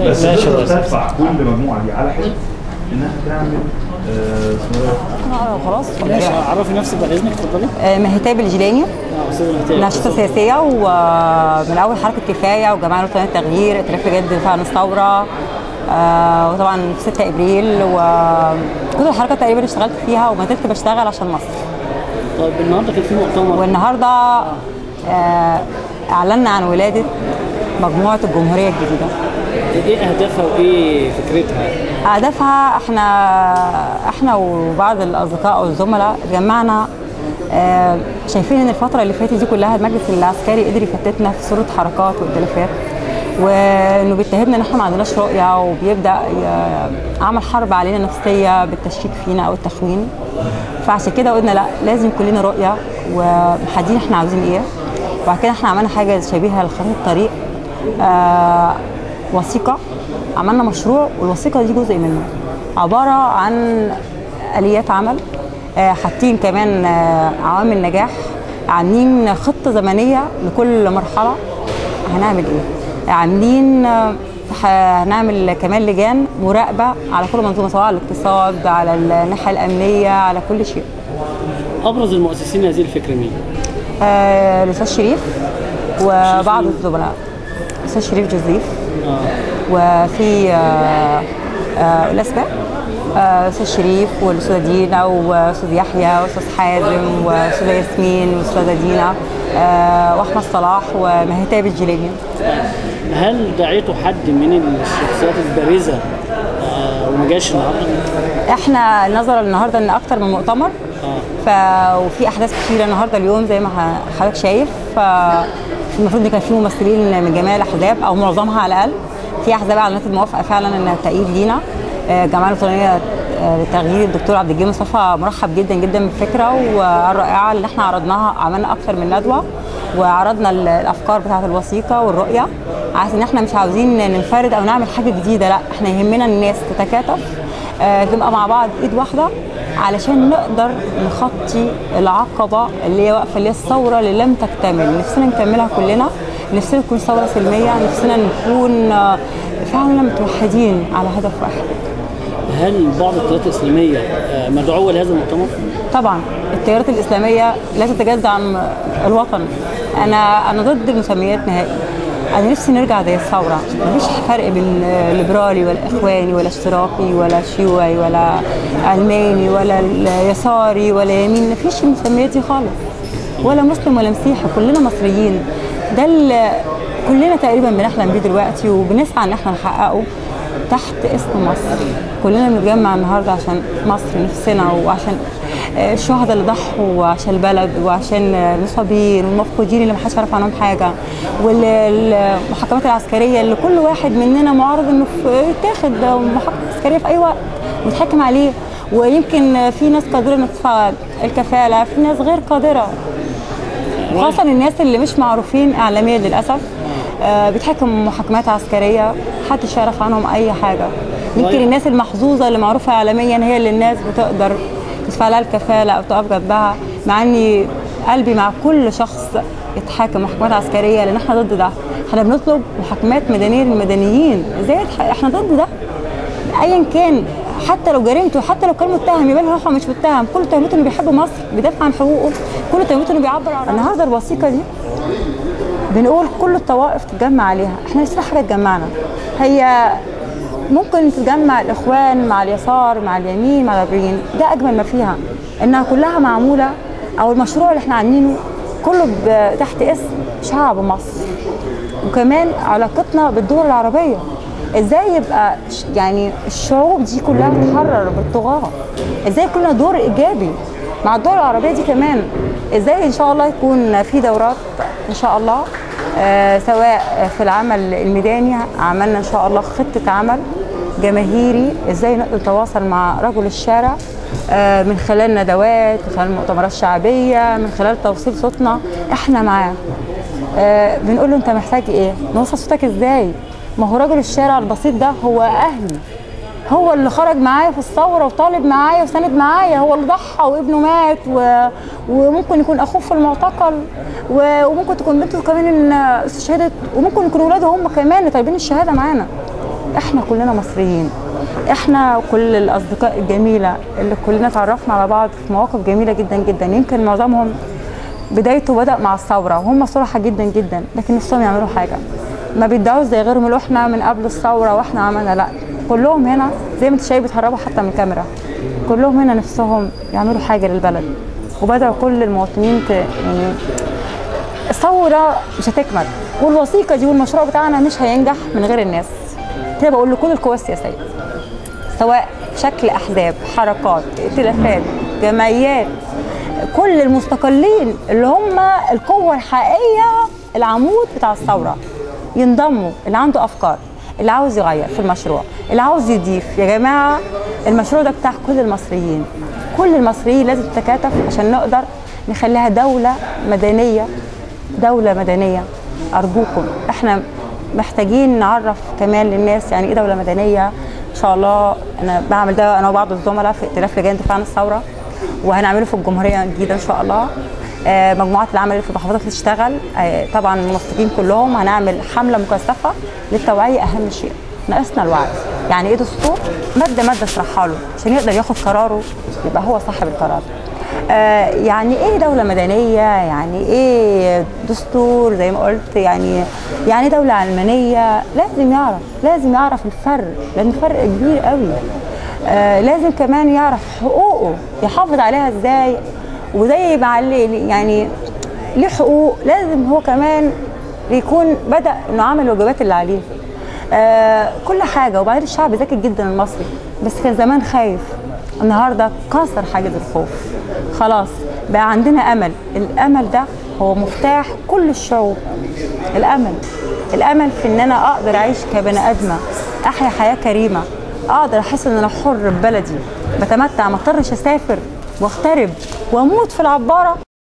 بس ماشي تقدر بس. تدفع كل مجموعه دي على حد انها تعمل آه، اسمه ايه خلاص ماشي عرفي نفسك بعد اذنك اتفضلي آه، مهتاب الجيلاني اه استاذ مهتاب ناشطه سياسيه ومن اول حركه كفايه وجماعه الوطنيه التغيير ائتلاف رجال الدفاع عن الثوره آه، وطبعا في 6 ابريل وكل الحركات تقريبا اشتغلت فيها وما زلت بشتغل عشان مصر طيب النهارده كان في مؤتمر والنهارده آه، اعلنا عن ولاده مجموعه الجمهوريه الجديده ايه اهدافها وايه فكرتها؟ هدفها احنا احنا وبعض الاصدقاء والزملاء جمعنا آه، شايفين ان الفتره اللي فاتت دي كلها المجلس العسكري قدر يفتتنا في صوره حركات وائتلافات وانه بيتهمنا ان احنا ما عندناش رؤيه وبيبدا ي- عمل حرب علينا نفسيه بالتشكيك فينا او التخوين فعشان كده قلنا لا لازم يكون لنا رؤيه ومحددين احنا عاوزين ايه وبعد كده احنا عملنا حاجه شبيهه لخريطه الطريق آه وثيقه عملنا مشروع والوثيقه دي جزء منه عباره عن اليات عمل آه، حاطين كمان آه، عوامل نجاح عاملين خطه زمنيه لكل مرحله هنعمل ايه عاملين آه، ح- هنعمل كمان لجان مراقبه على كل منظومه سواء على الاقتصاد على الناحيه الامنيه على كل شيء ابرز المؤسسين هذه الفكره مين؟ آه، الاستاذ شريف وبعض الزملاء الاستاذ شريف جوزيف اه وفي آه، آه، الاسماء آه، استاذ شريف والاستاذه دينا واستاذ يحيى واستاذ حازم واستاذه ياسمين واستاذه دينا آه، واحمد صلاح ومهتاب الجيلاني هل دعيتوا حد من الشخصيات البارزه آه وما جاش النهارده؟ احنا نظرا النهارده ان اكتر من مؤتمر ف وفي احداث كتيره النهارده اليوم زي ما ح- حضرتك شايف ف المفروض ان كان في ممثلين من جميع الاحزاب او معظمها على الاقل في احزاب اعلنت الموافقه فعلا انها تأييد لينا آه، الجمعيه الوطنيه آه، للتغيير الدكتور عبد الجليل مصطفى مرحب جدا جدا بالفكره والرائعه اللي احنا عرضناها عملنا اكتر من ندوه وعرضنا ال- الافكار بتاعه الوثيقه والرؤيه عايز ان احنا مش عاوزين ننفرد او نعمل حاجه جديده لا احنا يهمنا الناس تتكاتف آه، تبقى مع بعض ايد واحده علشان نقدر نخطي العقبه اللي هي واقفه اللي هي الثوره اللي لم تكتمل نفسنا نكملها كلنا نفسنا تكون ثوره سلميه نفسنا نكون آه، فعلا متوحدين على هدف واحد هل بعض القيادات الاسلاميه آه مدعوه لهذا المؤتمر؟ طبعا التيارات الاسلاميه لا تتجزا عن الوطن انا انا ضد المسميات نهائي انا نفسي نرجع زي الثوره مفيش فرق بين ليبرالي ولا اخواني ولا اشتراكي ولا شيوعي ولا علماني ولا يساري ولا يمين مفيش المسميات دي خالص ولا مسلم ولا مسيحي كلنا مصريين ده اللي كلنا تقريبا بنحلم بيه دلوقتي وبنسعى ان احنا نحققه تحت اسم مصر كلنا بنتجمع النهارده عشان مصر نفسنا وعشان آه، الشهداء اللي ضحوا وعشان البلد وعشان آه، المصابين والمفقودين اللي محدش يعرف عنهم حاجه والمحاكمات العسكريه اللي كل واحد مننا معرض انه في- يتاخد محاكمه عسكريه في اي وقت ويتحكم عليه ويمكن آه، في ناس قادره انها تدفع الكفاله في ناس غير قادره خاصة الناس اللي مش معروفين إعلاميا للأسف آه، بيتحكموا محاكمات عسكرية محدش يعرف عنهم أي حاجة يمكن طيب. الناس المحظوظة اللي معروفة إعلاميا هي اللي الناس بتقدر تدفع لها الكفالة أو تقف جنبها مع إني قلبي مع كل شخص يتحاكم محاكمات عسكرية لأن إحنا ضد ده إحنا بنطلب محاكمات مدنية للمدنيين إزاي يتح- إحنا ضد ده ايا كان حتى لو جريمته حتى لو كان متهم يبان هو مش متهم كل تهمته انه بيحب مصر بيدافع عن حقوقه كل تهمته انه بيعبر عن النهارده الوثيقه دي بنقول كل الطوائف تتجمع عليها احنا لسه حاجه تجمعنا هي ممكن تجمع الاخوان مع اليسار مع اليمين مع اليابرين ده اجمل ما فيها انها كلها معموله او المشروع اللي احنا عاملينه كله ب- تحت اسم شعب مصر وكمان علاقتنا بالدول العربيه ازاي يبقى ش- يعني الشعوب دي كلها تتحرر بالطغاه ازاي يكون لنا دور ايجابي مع الدول العربيه دي كمان ازاي ان شاء الله يكون في دورات ان شاء الله آه سواء في العمل الميداني عملنا ان شاء الله خطه عمل جماهيري ازاي نقدر نتواصل مع رجل الشارع آه، من خلال ندوات من خلال مؤتمرات شعبيه من خلال توصيل صوتنا احنا معاه آه، بنقول له انت محتاج ايه نوصل صوتك ازاي ما هو راجل الشارع البسيط ده هو اهلي هو اللي خرج معايا في الثوره وطالب معايا وساند معايا هو اللي ضحى وابنه مات و... وممكن يكون اخوه في المعتقل و... وممكن تكون بنته كمان ان استشهدت وممكن يكون ولاده هم كمان اللي طالبين الشهاده معانا احنا كلنا مصريين احنا كل الاصدقاء الجميله اللي كلنا تعرفنا على بعض في مواقف جميله جدا جدا يمكن معظمهم بدايته بدا مع الثوره وهم صراحه جدا جدا لكن نفسهم يعملوا حاجه ما بيدعوش زي غيرهم يقولوا احنا من قبل الثوره واحنا عملنا لا كلهم هنا زي ما انت شايف بيتهربوا حتى من الكاميرا كلهم هنا نفسهم يعملوا حاجه للبلد وبدأوا كل المواطنين ت... يعني الثوره مش هتكمل والوثيقه دي والمشروع بتاعنا مش هينجح من غير الناس كده بقول لكل القوى السياسيه سواء شكل احزاب حركات ائتلافات جمعيات كل المستقلين اللي هم القوه الحقيقيه العمود بتاع الثوره ينضموا اللي عنده افكار اللي عاوز يغير في المشروع اللي عاوز يضيف يا جماعه المشروع ده بتاع كل المصريين كل المصريين لازم تتكاتف عشان نقدر نخليها دوله مدنيه دوله مدنيه ارجوكم احنا محتاجين نعرف كمان للناس يعني ايه دوله مدنيه ان شاء الله انا بعمل ده انا وبعض الزملاء في ائتلاف لجان الدفاع عن الثوره وهنعمله في الجمهوريه الجديده ان شاء الله آه، مجموعات العمل اللي في المحافظات تشتغل آه، طبعا المنسقين كلهم هنعمل حمله مكثفه للتوعيه اهم شيء ناقصنا الوعي يعني ايه دستور ماده ماده اشرحها له عشان يقدر ياخد قراره يبقى هو صاحب القرار آه، يعني ايه دولة مدنية يعني ايه دستور زي ما قلت يعني يعني إيه دولة علمانية لازم يعرف لازم يعرف الفرق لان الفرق كبير قوي آه، لازم كمان يعرف حقوقه يحافظ عليها ازاي وزي ما عليه يعني ليه حقوق لازم هو كمان يكون بدأ انه عمل الواجبات اللي عليه آه كل حاجه وبعدين الشعب ذكي جدا المصري بس كان زمان خايف النهارده كسر حاجز الخوف خلاص بقى عندنا امل الامل ده هو مفتاح كل الشعوب الامل الامل في ان انا اقدر اعيش كبني ادمه احيا حياه كريمه اقدر احس ان انا حر ببلدي بتمتع ما اضطرش اسافر واغترب واموت في العباره